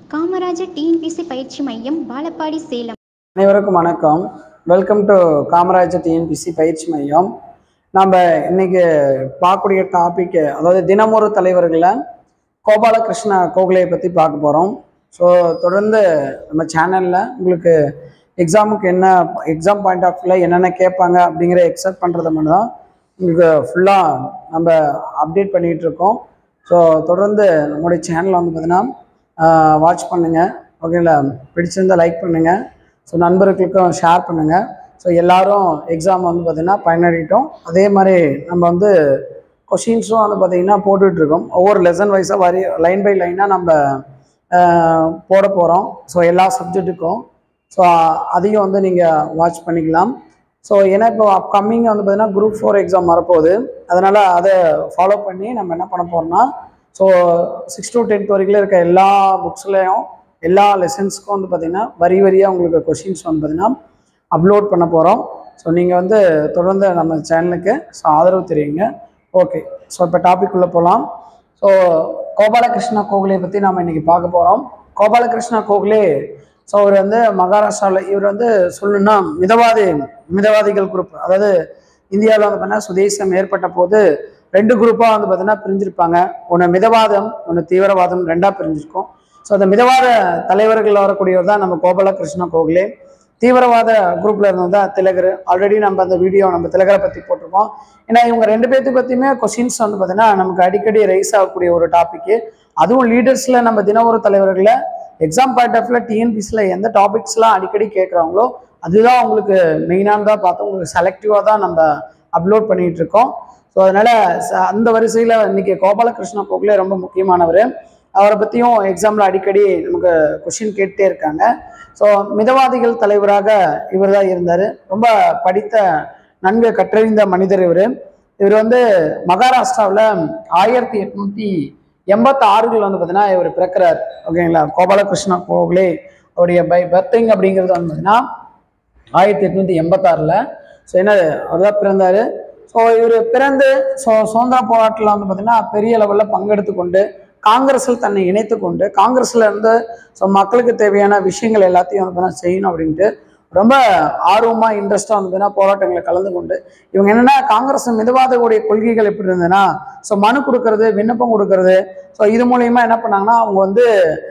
Kamarajar TNPSC பயிற்சி மையம் பாலப்பாடி சேலம் அனைவருக்கும் வணக்கம் வெல்கம் டு காமராஜர் டிஎன்பிசி பயிற்சி மையம் நம்ம இன்னைக்கு பார்க்கக்கூடிய டாபிக் அதாவது தினமொரு தலைவர்களில் கோபாலகிருஷ்ண கோகலையை பற்றி பார்க்க போகிறோம் ஸோ தொடர்ந்து நம்ம சேனலில் உங்களுக்கு எக்ஸாமுக்கு என்ன எக்ஸாம் பாயிண்ட் ஆஃப் வியூவில் என்னென்ன கேட்பாங்க அப்படிங்கிற எக்ஸப்ட் பண்ணுறத மட்டும் தான் உங்களுக்கு ஃபுல்லாக நம்ம அப்டேட் பண்ணிகிட்டு இருக்கோம் ஸோ தொடர்ந்து நம்மளுடைய சேனலை வந்து பார்த்தீங்கன்னா வாட்ச் பண்ணுங்கள் ஓகேங்களா பிடிச்சிருந்தா லைக் பண்ணுங்கள் ஸோ நண்பர்களுக்கும் ஷேர் பண்ணுங்கள் ஸோ எல்லாரும் எக்ஸாம் வந்து பார்த்திங்கன்னா பயனடையிட்டோம் அதே மாதிரி நம்ம வந்து கொஷின்ஸும் வந்து பார்த்திங்கன்னா போட்டுட்ருக்கோம் ஒவ்வொரு லெசன் வைஸாக வரி லைன் பை லைனாக நம்ம ஆஹ், போட போகிறோம் ஸோ எல்லா சப்ஜெக்ட்டுக்கும் ஸோ அதையும் வந்து நீங்கள் வாட்ச் பண்ணிக்கலாம் ஸோ ஏன்னா இப்போ அப்கமிங் வந்து பார்த்தீங்கன்னா குரூப் ஃபோர் எக்ஸாம் வரப்போகுது அதனால் அதை ஃபாலோ பண்ணி நம்ம என்ன பண்ண போகிறோம்னா ஸோ சிக்ஸ் டு டென்த் வரைக்கும் இருக்க எல்லா புக்ஸ்லேயும் எல்லா லெசன்ஸ்க்கும் வந்து பார்த்திங்கன்னா வரி வரியாக உங்களுக்கு கொஷின்ஸ் வந்து பார்த்திங்கன்னா அப்லோட் பண்ண போகிறோம் ஸோ நீங்கள் வந்து தொடர்ந்து நம்ம சேனலுக்கு ஸோ ஆதரவு தெரியுங்க ஓகே ஸோ இப்போ டாபிக் உள்ள போகலாம் ஸோ கோபாலகிருஷ்ண கோகலையை பற்றி நாம் இன்றைக்கி பார்க்க போகிறோம் கோபாலகிருஷ்ண கோகலே ஸோ அவர் வந்து மகாராஷ்டிராவில் இவர் வந்து சொல்லணும்னா மிதவாதி மிதவாதிகள் குரூப் அதாவது இந்தியாவில் வந்து பார்த்தீங்கன்னா சுதேசம் ஏற்பட்ட போது ரெண்டு குரூப்பாக வந்து பார்த்தீங்கன்னா பிரிஞ்சிருப்பாங்க ஒன்று மிதவாதம் ஒன்று தீவிரவாதம் ரெண்டாக பிரிஞ்சிருக்கும் ஸோ அந்த மிதவாத தலைவர்கள் வரக்கூடியவர் தான் நம்ம கோபாலகிருஷ்ண கோகலே தீவிரவாத குரூப்ல இருந்தது தான் திலகர் ஆல்ரெடி நம்ம அந்த வீடியோ நம்ம திலகரை பற்றி போட்டிருக்கோம் ஏன்னா இவங்க ரெண்டு பேர்த்து பற்றியுமே கொஷின்ஸ் வந்து பார்த்தீங்கன்னா நமக்கு அடிக்கடி ரைஸ் ஆகக்கூடிய ஒரு டாபிக் அதுவும் லீடர்ஸில் நம்ம தின ஒரு தலைவர்களில் எக்ஸாம் பாயிண்ட் ஆஃப் வியூவில் டிஎன்பிசியில் எந்த டாபிக்ஸ்லாம் அடிக்கடி கேட்குறாங்களோ அதுதான் உங்களுக்கு மெயினானதாக பார்த்து உங்களுக்கு செலக்டிவாக தான் நம்ம அப்லோட் பண்ணிட்டு இருக்கோம் ஸோ அதனால ச- அந்த வரிசையில் இன்னைக்கு கோபாலகிருஷ்ண கோகலே ரொம்ப முக்கியமானவர் அவரை பற்றியும் எக்ஸாமில் அடிக்கடி நமக்கு கொஷின் கேட்டே இருக்காங்க ஸோ மிதவாதிகள் தலைவராக இவர் தான் இருந்தார் ரொம்ப படித்த நன்கு கற்றறிந்த மனிதர் இவர் இவர் வந்து மகாராஷ்டிராவில் ஆயிரத்தி எட்நூற்றி எண்பத்தி ஆறுகள் வந்து பார்த்தீங்கன்னா இவர் பிறக்கிறார் ஓகேங்களா கோபாலகிருஷ்ண கோகலே அவருடைய பை பர்த்திங் அப்படிங்கிறது வந்து பார்த்தீங்கன்னா ஆயிரத்தி எட்நூற்றி எண்பத்தாறில் ஸோ என்ன அவர் தான் பிறந்தார் ஸோ இவர் பிறந்து ஸோ சுதந்திர போராட்டத்தில் வந்து பார்த்தீங்கன்னா பெரிய லெவலில் பங்கெடுத்து கொண்டு காங்கிரஸில் தன்னை இணைத்து கொண்டு காங்கிரஸில் இருந்து ஸோ மக்களுக்கு தேவையான விஷயங்கள் எல்லாத்தையும் வந்து பார்த்தீங்கன்னா செய்யணும் அப்படின்ட்டு ரொம்ப ஆர்வமாக இன்ட்ரெஸ்ட்டாக வந்து பார்த்தீங்கன்னா போராட்டங்களை கலந்து கொண்டு இவங்க என்னென்னா காங்கிரஸ் மிதவாதக்கூடிய கொள்கைகள் எப்படி இருந்ததுன்னா ஸோ மனு கொடுக்கறது விண்ணப்பம் கொடுக்கறது ஸோ இது மூலயமா என்ன பண்ணாங்கன்னா அவங்க வந்து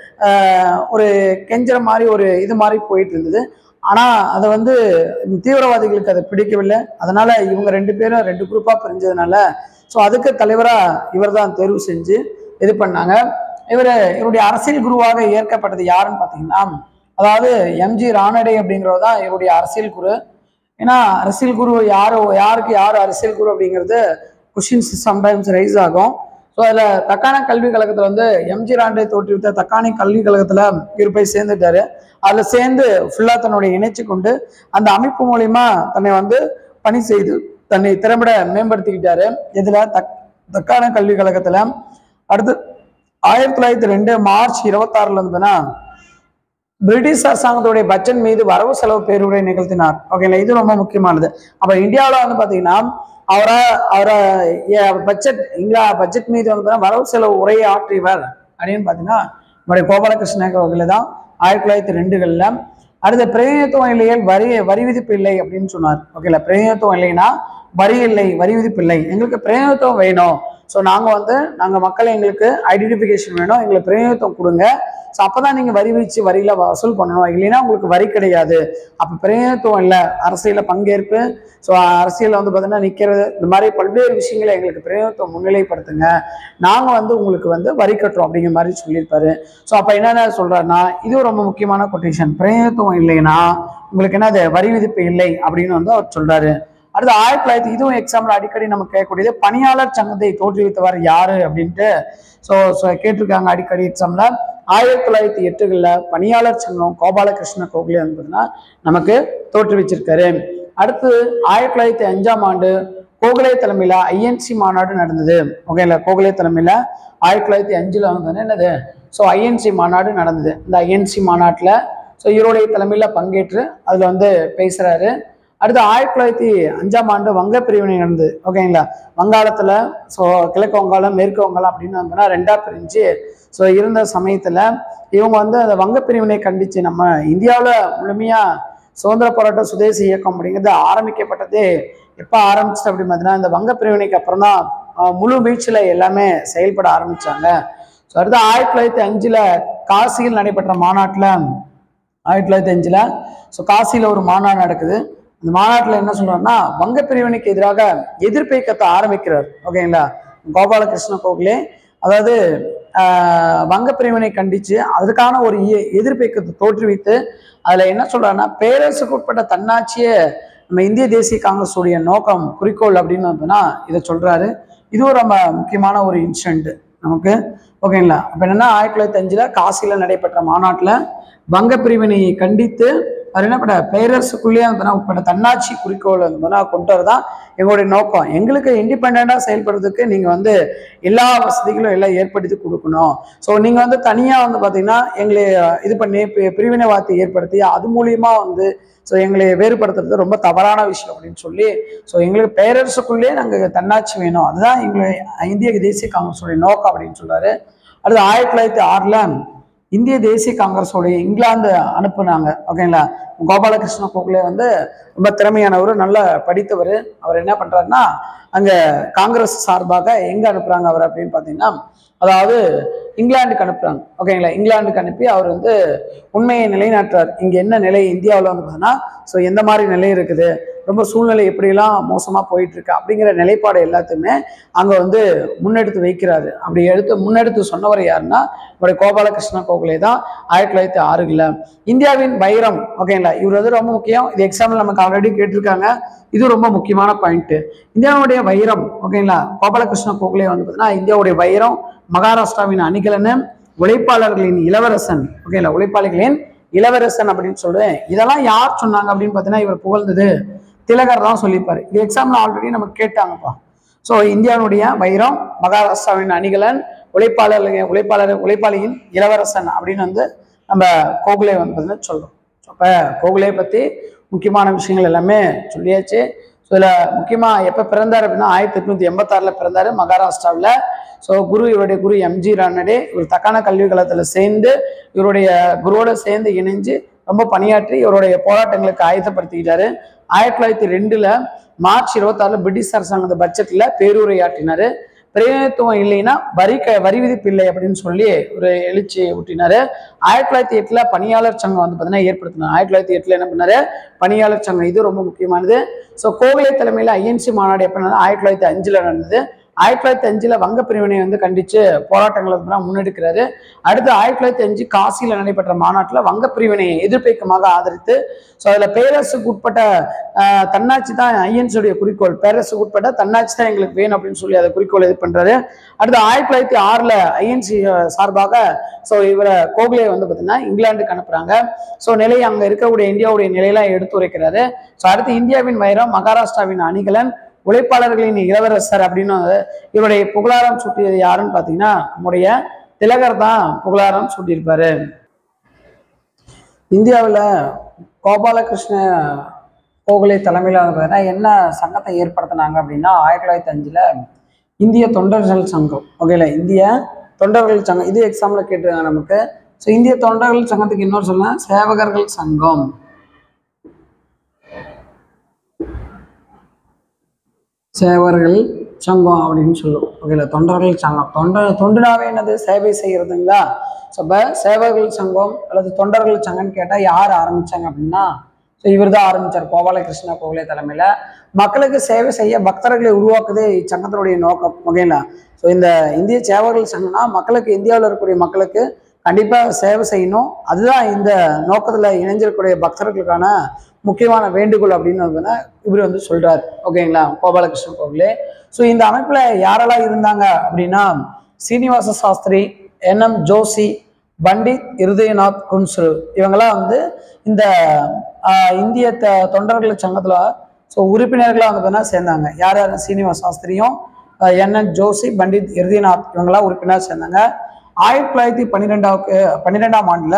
ஆஹ், ஒரு கெஞ்சுற மாதிரி ஒரு இது மாதிரி போயிட்டு இருந்தது ஆனால் அதை வந்து தீவிரவாதிகளுக்கு அதை பிடிக்கவில்லை அதனால இவங்க ரெண்டு பேரும் ரெண்டு குரூப்பாக பிரிஞ்சதுனால ஸோ அதுக்கு தலைவராக இவர் தான் தேர்வு செஞ்சு இது பண்ணாங்க இவர் இவருடைய அரசியல் குருவாக ஏற்கப்பட்டது யாருன்னு பார்த்தீங்கன்னா அதாவது எம்ஜி ராணடே அப்படிங்கிறவர் தான் இவருடைய அரசியல் குரு ஏன்னா அரசியல் குரு யார் யாருக்கு யார் அரசியல் குரு அப்படிங்கிறது கொஷின்ஸ் சம்டைம்ஸ் ரைஸ் ஆகும் ஸோ அதில் தக்கான கல்விக் கழகத்தில் வந்து எம்ஜி ராண்டே தோற்றுவித்த தக்காணி கல்விக் கழகத்தில் இவர் போய் சேர்ந்துட்டாரு அதில் சேர்ந்து ஃபுல்லாக தன்னுடைய இணைச்சு கொண்டு அந்த அமைப்பு மூலிமா தன்னை வந்து பணி செய்து தன்னை திறம்பட மேம்படுத்திக்கிட்டாரு இதில் தக் தக்கான கல்விக் கழகத்தில் அடுத்து ஆயிரத்தி தொள்ளாயிரத்தி ரெண்டு மார்ச் இருபத்தாறுல இருந்துன்னா பிரிட்டிஷ் அரசாங்கத்துடைய பட்ஜெட் மீது வரவு செலவு பேருரை நிகழ்த்தினார் ஓகேங்களா இது ரொம்ப முக்கியமானது அப்ப இந்தியாவில் வந்து பாத்தீங்கன்னா அவரை அவரை பட்ஜெட் இங்கிலா பட்ஜெட் மீது வந்து பாத்தீங்கன்னா வரவு செலவு உரையை ஆற்றியவர் அப்படின்னு பாத்தீங்கன்னா நம்முடைய கோபாலகிருஷ்ண கோகலே தான் ஆயிரத்தி தொள்ளாயிரத்தி ரெண்டுகளில் அடுத்த பிரதிநிதித்துவம் இல்லையல் வரி வரி விதிப்பு இல்லை அப்படின்னு சொன்னார் ஓகேங்களா பிரதிநிதித்துவம் இல்லைன்னா வரி இல்லை வரி விதிப்பு இல்லை எங்களுக்கு பிரதிநிதித்துவம் வேணும் ஸோ நாங்கள் வந்து நாங்கள் மக்கள் எங்களுக்கு ஐடென்டிஃபிகேஷன் வேணும் எங்களுக்கு பிரதிநிதித்துவம் கொடுங்க ஸோ அப்போ தான் நீங்கள் வரி வீச்சு வரியில் வசூல் பண்ணணும் இல்லைன்னா உங்களுக்கு வரி கிடையாது அப்போ பிரதிநிதித்துவம் இல்லை அரசியலில் பங்கேற்பு ஸோ அரசியலில் வந்து பார்த்தீங்கன்னா நிற்கிறது இந்த மாதிரி பல்வேறு விஷயங்களை எங்களுக்கு பிரதிநிதித்துவம் முன்னிலைப்படுத்துங்க நாங்கள் வந்து உங்களுக்கு வந்து வரி கட்டுறோம் அப்படிங்கிற மாதிரி சொல்லியிருப்பாரு ஸோ அப்போ என்னென்ன சொல்கிறாருன்னா இது ரொம்ப முக்கியமான கொட்டேஷன் பிரதிநிதித்துவம் இல்லைன்னா உங்களுக்கு என்னது வரி விதிப்பு இல்லை அப்படின்னு வந்து அவர் சொல்றாரு அடுத்து ஆயிரத்தி தொள்ளாயிரத்தி இதுவும் எக்ஸாம்பிள் அடிக்கடி நம்ம கேட்கக்கூடியது பணியாளர் சங்கத்தை தோற்றுவித்தவர் யாரு அப்படின்ட்டு ஸோ ஸோ கேட்டிருக்காங்க அடிக்கடி எக்ஸாம்ல ஆயிரத்தி தொள்ளாயிரத்தி எட்டுகளில் பணியாளர் சங்கம் கோபாலகிருஷ்ண கோகலே வந்து பார்த்தீங்கன்னா நமக்கு தோற்றுவிச்சிருக்காரு அடுத்து ஆயிரத்தி தொள்ளாயிரத்தி அஞ்சாம் ஆண்டு கோகலே தலைமையில் ஐஎன்சி மாநாடு நடந்தது ஓகேங்களா கோகலே தலைமையில் ஆயிரத்தி தொள்ளாயிரத்தி அஞ்சில் வந்து என்னது ஸோ ஐஎன்சி மாநாடு நடந்தது இந்த ஐஎன்சி மாநாட்டில் ஸோ இவருடைய தலைமையில் பங்கேற்று அதில் வந்து பேசுகிறாரு அடுத்து ஆயிரத்தி தொள்ளாயிரத்தி அஞ்சாம் ஆண்டு வங்க பிரிவினை நடந்தது ஓகேங்களா வங்காளத்துல ஸோ கிழக்கு வங்காளம் மேற்கு வங்காளம் அப்படின்னு வந்தோம்னா ரெண்டா பிரிஞ்சு ஸோ இருந்த சமயத்துல இவங்க வந்து அந்த வங்க பிரிவினை கண்டிச்சு நம்ம இந்தியாவில் முழுமையா சுதந்திர போராட்ட சுதேசி இயக்கம் அப்படிங்கிறது ஆரம்பிக்கப்பட்டதே எப்போ ஆரம்பிச்சு அப்படின்னு பார்த்தீங்கன்னா இந்த வங்க பிரிவினைக்கு அப்புறம் தான் ஆஹ், முழு வீச்சில் எல்லாமே செயல்பட ஆரம்பிச்சாங்க ஸோ அடுத்து ஆயிரத்தி தொள்ளாயிரத்தி அஞ்சில் காசியில் நடைபெற்ற மாநாட்டில் ஆயிரத்தி தொள்ளாயிரத்தி அஞ்சில் ஸோ காசியில் ஒரு மாநாடு நடக்குது அந்த மாநாட்டில் என்ன சொல்றாருன்னா வங்க பிரிவினைக்கு எதிராக எதிர்ப்பு இயக்கத்தை ஆரம்பிக்கிறார் ஓகேங்களா கோபாலகிருஷ்ண கோகலே அதாவது ஆஹ், வங்க பிரிவினை கண்டிச்சு அதற்கான ஒரு எ- எதிர்ப்பு இயக்கத்தை தோற்றுவித்து அதில் என்ன சொல்றாருன்னா பேரரசுக்கு உட்பட்ட தன்னாட்சியை நம்ம இந்திய தேசிய காங்கிரஸுடைய நோக்கம் குறிக்கோள் அப்படின்னு வந்தோம்னா இதை சொல்றாரு இதுவும் ரொம்ப முக்கியமான ஒரு இன்சிடென்ட் நமக்கு ஓகேங்களா அப்போ என்னன்னா ஆயிரத்தி தொள்ளாயிரத்தி அஞ்சில் காசியில் நடைபெற்ற மாநாட்டில் வங்க பிரிவினையை கண்டித்து அவர் என்ன பண்ண பேரரசுக்குள்ளேயே வந்து உட்பட்ட தன்னாட்சி குறிக்கோள் வந்து கொண்டு வரதான் எங்களுடைய நோக்கம் எங்களுக்கு இண்டிபெண்ட்டாக செயல்படுறதுக்கு நீங்கள் வந்து எல்லா வசதிகளும் எல்லாம் ஏற்படுத்தி கொடுக்கணும் ஸோ நீங்கள் வந்து தனியாக வந்து பார்த்தீங்கன்னா எங்களை இது பண்ணி பி- பிரிவினைவாதத்தை ஏற்படுத்தி அது மூலியமா வந்து ஸோ எங்களை வேறுபடுத்துறது ரொம்ப தவறான விஷயம் அப்படின்னு சொல்லி ஸோ எங்களுக்கு பேரரசுக்குள்ளேயே நாங்கள் தன்னாட்சி வேணும் அதுதான் எங்களுடைய இந்திய தேசிய காங்கிரஸுடைய நோக்கம் அப்படின்னு சொல்றாரு அடுத்து ஆயிரத்தி தொள்ளாயிரத்தி ஆறில் இந்திய தேசிய காங்கிரஸோடைய இங்கிலாந்து அனுப்புனாங்க ஓகேங்களா கோபாலகிருஷ்ண கோகலே வந்து ரொம்ப திறமையானவர் நல்ல படித்தவர் அவர் என்ன பண்றாருன்னா அங்க காங்கிரஸ் சார்பாக எங்க அனுப்புறாங்க அவர் அப்படின்னு பார்த்தீங்கன்னா அதாவது இங்கிலாந்துக்கு அனுப்புறாங்க ஓகேங்களா இங்கிலாந்துக்கு அனுப்பி அவர் வந்து உண்மையை நிலைநாட்டுறார் இங்க என்ன நிலை இந்தியாவில் வந்து பார்த்தீங்கன்னா ஸோ எந்த மாதிரி நிலை இருக்குது ரொம்ப சூழ்நிலை எப்படியெல்லாம் மோசமா போயிட்டு இருக்கு அப்படிங்கிற நிலைப்பாடு எல்லாத்தையுமே அங்க வந்து முன்னெடுத்து வைக்கிறாரு அப்படி எடுத்து முன்னெடுத்து சொன்னவர் யாருன்னா நம்முடைய கோபாலகிருஷ்ண கோகலே தான் ஆயிரத்தி தொள்ளாயிரத்தி ஆறுல இந்தியாவின் வைரம் ஓகேங்களா இவர் வந்து ரொம்ப முக்கியம் இது எக்ஸாம்பிள் நமக்கு ஆல்ரெடி கேட்டிருக்காங்க இது ரொம்ப முக்கியமான பாயிண்ட் இந்தியாவுடைய வைரம் ஓகேங்களா கோபாலகிருஷ்ண கோகலே வந்து பார்த்தீங்கன்னா இந்தியாவுடைய வைரம் மகாராஷ்டிராவின் அணிகலன் உழைப்பாளர்களின் இளவரசன் ஓகேங்களா உழைப்பாளிகளின் இளவரசன் அப்படின்னு சொல்லுவேன் இதெல்லாம் யார் சொன்னாங்க அப்படின்னு பார்த்தீங்கன்னா இவர் புகழ்ந்தது திலகர் தான் சொல்லியிருப்பாரு இது எக்ஸாம்ல ஆல்ரெடி நமக்கு கேட்டாங்கப்பா ஸோ இந்தியாவுடைய வைரம் மகாராஷ்டிராவின் அணிகலன் உழைப்பாளர்கள் உழைப்பாளர் உழைப்பாளியின் இளவரசன் அப்படின்னு வந்து நம்ம கோகுலே வந்து பார்த்தீங்கன்னா சொல்றோம் அப்போ கோகுலே பற்றி முக்கியமான விஷயங்கள் எல்லாமே சொல்லியாச்சு ஸோ இதில் முக்கியமாக எப்போ பிறந்தார் அப்படின்னா ஆயிரத்தி எட்நூத்தி எண்பத்தாறில் பிறந்தார் மகாராஷ்டிராவில் ஸோ குரு இவருடைய குரு எம்ஜி ரானடே இவர் தக்கான கல்வி கழகத்தில் சேர்ந்து இவருடைய குருவோட சேர்ந்து இணைஞ்சு ரொம்ப பணியாற்றி இவருடைய போராட்டங்களுக்கு ஆயத்தப்படுத்திக்கிட்டாரு ஆயிரத்தி தொள்ளாயிரத்தி ரெண்டுல மார்ச் இருபத்தாறுல பிரிட்டிஷ் அரசாங்கத்து பட்ஜெட்ல பேருரையாற்றினாரு பிரதிநிதித்துவம் இல்லைன்னா வரி க வரி விதிப்பு இல்லை அப்படின்னு சொல்லி ஒரு எழுச்சி ஊட்டினாரு ஆயிரத்தி தொள்ளாயிரத்தி எட்டுல பணியாளர் சங்கம் வந்து பார்த்தீங்கன்னா ஏற்படுத்தினார் ஆயிரத்தி தொள்ளாயிரத்தி எட்டுல என்ன பண்ணாரு பணியாளர் சங்கம் இது ரொம்ப முக்கியமானது ஸோ கோகலே தலைமையில் ஐஎன்சி மாநாடு எப்போ நடந்தது ஆயிரத்தி தொள்ளாயிரத்தி அஞ்சுல நடந்தது ஆயிரத்தி தொள்ளாயிரத்தி அஞ்சுல வங்க பிரிவினை வந்து கண்டிச்சு போராட்டங்களை வந்து முன்னெடுக்கிறாரு அடுத்து ஆயிரத்தி தொள்ளாயிரத்தி அஞ்சு காசியில் நடைபெற்ற மாநாட்டில் வங்க பிரிவினையை எதிர்ப்பைக்கமாக ஆதரித்து ஸோ அதில் பேரரசுக்கு உட்பட்ட ஆஹ், தன்னாட்சி தான் ஐஎன்சியுடைய குறிக்கோள் பேரரசுக்கு உட்பட்ட தன்னாட்சி தான் எங்களுக்கு வேணும் அப்படின்னு சொல்லி அதை குறிக்கோள் இது பண்றாரு அடுத்து ஆயிரத்தி தொள்ளாயிரத்தி ஆறுல ஐஎன்சி சார்பாக ஸோ இவரை கோகலே வந்து பார்த்தீங்கன்னா இங்கிலாந்துக்கு அனுப்புறாங்க ஸோ நிலை அங்கே இருக்கக்கூடிய இந்தியாவுடைய நிலையெல்லாம் எடுத்துரைக்கிறாரு ஸோ அடுத்து இந்தியாவின் வைரம் மகாராஷ்டிராவின் அணிகலன் உழைப்பாளர்களின் இளவரசர் அப்படின்னு வந்து இவருடைய புகழாரம் சூட்டியது யாருன்னு பார்த்தீங்கன்னா நம்முடைய திலகர் தான் புகழாரம் சூட்டியிருப்பாரு இந்தியாவில் கோபாலகிருஷ்ண கோகலே தலைமையில் வந்து பார்த்தீங்கன்னா என்ன சங்கத்தை ஏற்படுத்தினாங்க அப்படின்னா ஆயிரத்தி தொள்ளாயிரத்தி அஞ்சில் இந்திய தொண்டர்கள் சங்கம் ஓகேல இந்திய தொண்டர்கள் சங்கம் இது எக்ஸாம்பிள் கேட்டிருக்காங்க நமக்கு ஸோ இந்திய தொண்டர்கள் சங்கத்துக்கு இன்னொரு சொல்ல சேவகர்கள் சங்கம் சேவர்கள் சங்கம் அப்படின்னு சொல்லும் ஓகேல தொண்டர்கள் சங்கம் தொண்ட தொண்டுனாவே என்னது சேவை செய்யறதுங்களா ஸோ இப்போ சேவர்கள் சங்கம் அல்லது தொண்டர்கள் சங்கம்னு கேட்டால் யார் ஆரம்பிச்சாங்க அப்படின்னா ஸோ இவர் தான் ஆரம்பிச்சார் கோபாலகிருஷ்ண கோகலே தலைமையில் மக்களுக்கு சேவை செய்ய பக்தர்களை உருவாக்குதே இச்சங்கத்தினுடைய நோக்கம் ஓகேங்களா ஸோ இந்த இந்திய சேவர்கள் சங்கம்னா மக்களுக்கு இந்தியாவில் இருக்கக்கூடிய மக்களுக்கு கண்டிப்பாக சேவை செய்யணும் அதுதான் இந்த நோக்கத்தில் இணைஞ்சிருக்கக்கூடிய பக்தர்களுக்கான முக்கியமான வேண்டுகோள் அப்படின்னு வந்து இவர் வந்து சொல்றாரு ஓகேங்களா கோபாலகிருஷ்ண கோகலே ஸோ இந்த அமைப்பில் யாரெல்லாம் இருந்தாங்க அப்படின்னா சீனிவாச சாஸ்திரி என்எம் ஜோஷி பண்டித் இருதயநாத் குன்சுரு இவங்கெல்லாம் வந்து இந்த ஆஹ், இந்திய த தொண்டர்கள் சங்கத்தில் ஸோ உறுப்பினர்களாக வந்து பார்த்தீங்கன்னா சேர்ந்தாங்க யார் யார் சீனிவாச சாஸ்திரியும் என்என் ஜோஷி பண்டித் இருதயநாத் இவங்கெல்லாம் உறுப்பினர் சேர்ந்தாங்க ஆயிரத்தி தொள்ளாயிரத்தி பன்னிரெண்டாவுக்கு பன்னிரெண்டாம் ஆண்டில்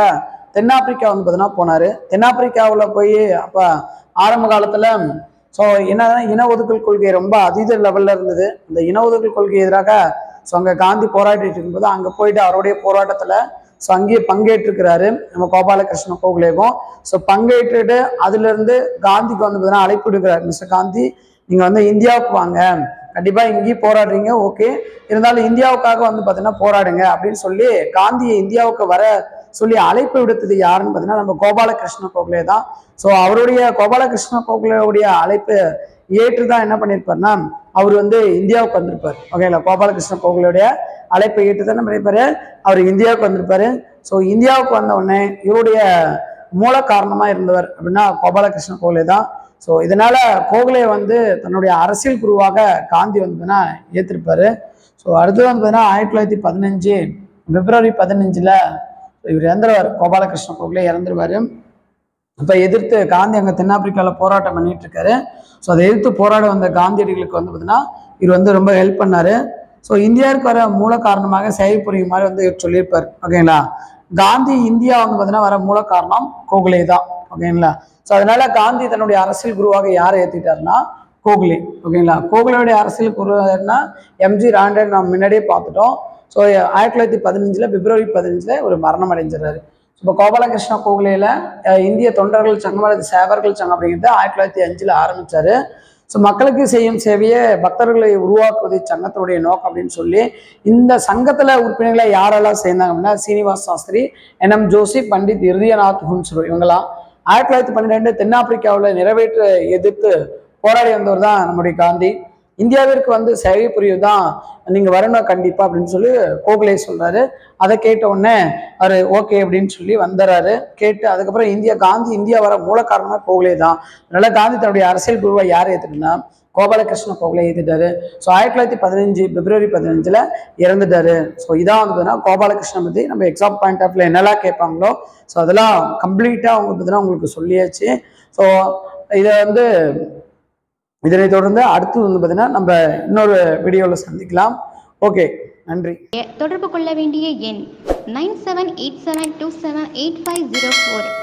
தென்னாப்பிரிக்கா வந்து பார்த்தீங்கன்னா போனார் தென்னாப்பிரிக்காவில் போய் அப்போ ஆரம்ப காலத்தில் ஸோ என்னதான் இன ஒதுக்கல் கொள்கை ரொம்ப அதீத லெவலில் இருந்தது இந்த இன ஒதுக்கல் கொள்கை எதிராக ஸோ அங்கே காந்தி போராடிட்டு இருக்கும்போது அங்கே போயிட்டு அவருடைய போராட்டத்தில் ஸோ அங்கேயே பங்கேற்றிருக்கிறாரு நம்ம கோபாலகிருஷ்ண கோகுலேவும் ஸோ பங்கேற்றுட்டு அதுலேருந்து காந்திக்கு வந்து பார்த்தீங்கன்னா அழைப்பு விடுக்கிறார் மிஸ்டர் காந்தி நீங்கள் வந்து இந்தியாவுக்கு வாங்க கண்டிப்பாக இங்கேயும் போராடுறீங்க ஓகே இருந்தாலும் இந்தியாவுக்காக வந்து பார்த்தீங்கன்னா போராடுங்க அப்படின்னு சொல்லி காந்தியை இந்தியாவுக்கு வர சொல்லி அழைப்பு விடுத்தது யாருன்னு பார்த்தீங்கன்னா நம்ம கோபாலகிருஷ்ண கோகுலே தான் ஸோ அவருடைய கோபாலகிருஷ்ண கோகுலேவுடைய அழைப்பு ஏற்று தான் என்ன பண்ணியிருப்பாருன்னா அவர் வந்து இந்தியாவுக்கு வந்திருப்பார் ஓகேங்களா கோபாலகிருஷ்ண கோகுலேவுடைய அழைப்பை ஏற்று தான் என்ன பண்ணியிருப்பாரு அவர் இந்தியாவுக்கு வந்திருப்பாரு ஸோ இந்தியாவுக்கு வந்த உடனே இவருடைய மூல காரணமாக இருந்தவர் அப்படின்னா கோபாலகிருஷ்ண கோகுலே தான் ஸோ இதனால கோகுலே வந்து தன்னுடைய அரசியல் குருவாக காந்தி வந்து ஏற்றிருப்பாரு ஸோ அடுத்தது வந்து பார்த்தீங்கன்னா ஆயிரத்தி தொள்ளாயிரத்தி பதினஞ்சு பிப்ரவரி பதினஞ்சில் இவர் இறந்துருவார் கோபாலகிருஷ்ண கோகுலே இறந்துருவார் இப்போ எதிர்த்து காந்தி அங்கே தென்னாப்பிரிக்காவில் போராட்டம் பண்ணிட்டு இருக்காரு ஸோ அதை எதிர்த்து போராட வந்த காந்தியடிகளுக்கு வந்து பார்த்தீங்கன்னா இவர் வந்து ரொம்ப ஹெல்ப் பண்ணாரு ஸோ இந்தியாவுக்கு வர மூல காரணமாக செயல் புரியும் மாதிரி வந்து இவர் சொல்லியிருப்பார் ஓகேங்களா காந்தி இந்தியா வந்து பார்த்தீங்கன்னா வர மூல காரணம் கோகுலே தான் ஓகேங்களா ஸோ அதனால காந்தி தன்னுடைய அரசியல் குருவாக யாரை ஏற்றிட்டாருன்னா கோகுலே ஓகேங்களா கோகுலேயுடைய அரசியல் குருன்னா எம்ஜி ராண்டன் நம்ம முன்னாடியே பார்த்துட்டோம் ஸோ ஆயிரத்தி தொள்ளாயிரத்தி பதினஞ்சில் பிப்ரவரி பதினஞ்சில் ஒரு மரணம் அடைஞ்சிடறாரு இப்போ கோபாலகிருஷ்ண கோகுலேல அஹ், இந்திய தொண்டர்கள் சங்கம் அல்லது சேவர்கள் சங்கம் அப்படிங்கிறது ஆயிரத்தி தொள்ளாயிரத்தி அஞ்சில் ஆரம்பிச்சாரு ஸோ மக்களுக்கு செய்யும் சேவையை பக்தர்களை உருவாக்குவது சங்கத்தினுடைய நோக்கம் அப்படின்னு சொல்லி இந்த சங்கத்தில் உறுப்பினர்களை யாரெல்லாம் சேர்ந்தாங்க அப்படின்னா சீனிவாஸ் சாஸ்திரி என் எம் ஜோஷி பண்டித் இருதயநாத் ஹுன்ஸ்ரு இவங்கெல்லாம் ஆயிரத்தி தொள்ளாயிரத்தி பன்னிரெண்டு தென்னாப்பிரிக்காவில் நிறைவேற்ற எதிர்த்து போராடி வந்தவர் தான் நம்முடைய காந்தி இந்தியாவிற்கு வந்து சேவை புரியும் தான் நீங்கள் வரணும் கண்டிப்பாக அப்படின்னு சொல்லி கோகுலே சொல்கிறாரு அதை கேட்ட உடனே அவர் ஓகே அப்படின்னு சொல்லி வந்துடுறாரு கேட்டு அதுக்கப்புறம் இந்தியா காந்தி இந்தியா வர மூல காரணமாக கோகுலே தான் அதனால காந்தி தன்னுடைய அரசியல் குருவை யார் ஏற்றுட்டுனா கோபாலகிருஷ்ண கோகுலே ஏற்றிட்டாரு ஸோ ஆயிரத்தி தொள்ளாயிரத்தி பதினஞ்சு பிப்ரவரி பதினஞ்சில் இறந்துட்டாரு ஸோ இதான் வந்து பார்த்தீங்கன்னா கோபாலகிருஷ்ணன் பற்றி நம்ம எக்ஸாம் பாயிண்ட் ஆஃப்ல என்னெல்லாம் கேட்பாங்களோ ஸோ அதெல்லாம் கம்ப்ளீட்டாக அவங்க பார்த்தீங்கன்னா உங்களுக்கு சொல்லியாச்சு ஸோ இதை வந்து இதனை தொடர்ந்து அடுத்து வந்து பார்த்தீங்கன்னா நம்ம இன்னொரு வீடியோவில் சந்திக்கலாம் ஓகே நன்றி தொடர்பு கொள்ள வேண்டிய எண் nine seven eight seven two seven eight five zero four